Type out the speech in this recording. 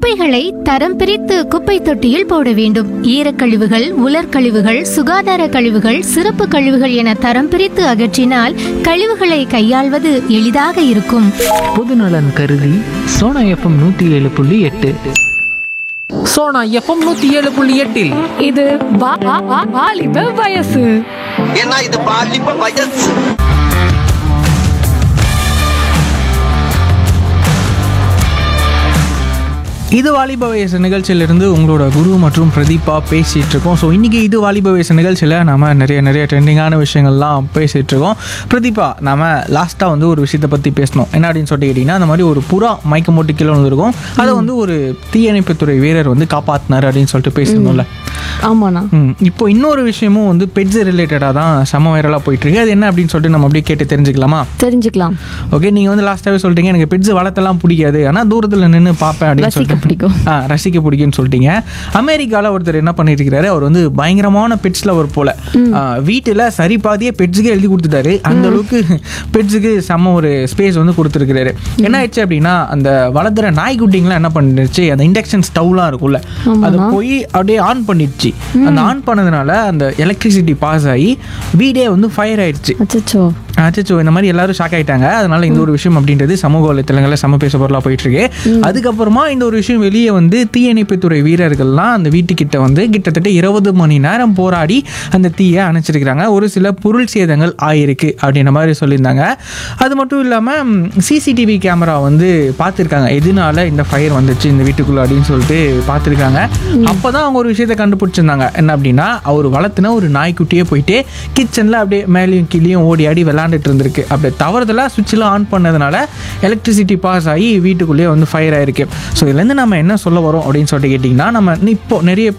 குப்பைகளை தரம் பிரித்து குப்பை தொட்டியில் போட வேண்டும் ஈரக்கழிவுகள் உலர்கழிவுகள் சுகாதார கழிவுகள் சிறப்பு கழிவுகள் என தரம் பிரித்து அகற்றினால் கழிவுகளை கையாள்வது எளிதாக இருக்கும் பொதுநலன் கருதி சோனா எஃப்எம் நூற்றி ஏழு புள்ளி எட்டு சோனா எஃப்எம் நூற்றி ஏழு புள்ளி எட்டில் இது வா- வா- வா- வாலிப வயசு ஏன்னா இது பாலிப்ப வயசு இது வாலிப வயசு நிகழ்ச்சியிலிருந்து உங்களோட குரு மற்றும் பிரதீபா பேசிகிட்டு இருக்கோம் ஸோ இன்றைக்கி இது வாலிப வயசு நிகழ்ச்சியில் நம்ம நிறைய நிறைய ட்ரெண்டிங்கான விஷயங்கள்லாம் பேசிகிட்டு இருக்கோம் பிரதீபா நம்ம லாஸ்ட்டாக வந்து ஒரு விஷயத்தை பற்றி பேசணும் என்ன அப்படின்னு சொல்லிட்டு கேட்டிங்கன்னா அந்த மாதிரி ஒரு புறா மயக்க மூட்டு கீழே வந்திருக்கும் அதை வந்து ஒரு தீயணைப்புத்துறை வீரர் வந்து காப்பாற்றினார் அப்படின்னு சொல்லிட்டு பேசணும்ல ஆமாண்ணா ம் இப்போ இன்னொரு விஷயமும் வந்து பெட்ஸ் ரிலேட்டடாக தான் செம வைரலாக போயிட்டுருக்கு அது என்ன அப்படின்னு சொல்லிட்டு நம்ம அப்படியே கேட்டு தெரிஞ்சுக்கலாமா தெரிஞ்சுக்கலாம் ஓகே நீங்கள் வந்து லாஸ்ட்டாகவே சொல்லிட்டீங்க எனக்கு பெட்ஸ் வளர்த்தலாம் பிடிக்காது ஆனால் தூரத்தில் நின்று பார்ப்பேன் அப்படின்னு ரசிக்க சொல்லிட்டு பிடிக்கும். ஆ ரசிக்க பிடிக்கும்னு சொல்லிட்டீங்க அமெரிக்காவில் ஒருத்தர் என்ன பண்ணிட்டு இருக்கிறாரு அவர் வந்து பயங்கரமான பெட்ஸ் லவர் போல வீட்டில் சரி பாதியே பெட்ஸுக்கே எழுதி கொடுத்துட்டாரு அந்த அளவுக்கு பெட்ஸுக்கு செம்ம ஒரு ஸ்பேஸ் வந்து கொடுத்துருக்கிறாரு என்ன ஆயிடுச்சு அப்படின்னா அந்த வளர்த்துற நாய்க்குட்டிங்களாம் என்ன பண்ணிடுச்சு அந்த இண்டக்ஷன் ஸ்டவ்லாம் இருக்கும்ல அது போய் அப்படியே ஆன் பண்ணிடுச்சு அந்த ஆன் பண்ணதுனால அந்த எலக்ட்ரிசிட்டி பாஸ் ஆகி வீடே வந்து ஃபயர் ஆயிடுச்சு அச்சச்சோ அச்சோ இந்த மாதிரி எல்லாரும் ஷாக் ஆயிட்டாங்க அதனால இந்த ஒரு விஷயம் அப்படின்றது சமூக வலைத்தளங்களில் சம பேச பொருளாக போயிட்டு இருக்கு அதுக்கப்புறமா இந்த ஒரு விஷயம் வெளியே வந்து தீயணைப்புத்துறை வீரர்கள்லாம் அந்த வீட்டுக்கிட்ட வந்து கிட்டத்தட்ட இருபது மணி நேரம் போராடி அந்த தீயை அணைச்சிருக்கிறாங்க ஒரு சில பொருள் சேதங்கள் ஆயிருக்கு அப்படின்ற மாதிரி சொல்லியிருந்தாங்க அது மட்டும் இல்லாமல் சிசிடிவி கேமரா வந்து பார்த்துருக்காங்க எதனால இந்த ஃபயர் வந்துச்சு இந்த வீட்டுக்குள்ள அப்படின்னு சொல்லிட்டு பார்த்துருக்காங்க அப்போ தான் அவங்க ஒரு விஷயத்தை கண்டுபிடிச்சிருந்தாங்க என்ன அப்படின்னா அவர் வளர்த்துன ஒரு நாய்க்குட்டியே போயிட்டு கிச்சனில் அப்படியே மேலேயும் கீழேயும் ஓடி ஆடி விளாண்டுட்டு இருந்திருக்கு அப்படியே தவறுதலாக சுவிட்செலாம் ஆன் பண்ணதுனால எலக்ட்ரிசிட்டி பாஸ் ஆகி வீட்டுக்குள்ளேயே வந்து ஃபயர் ஆயிருக்கு ஸோ இதுலேருந்து நம்ம என்ன சொல்ல வரோம் அப்படின்னு சொல்லிட்டு கேட்டிங்கன்னா நம்ம இப்போ நிறைய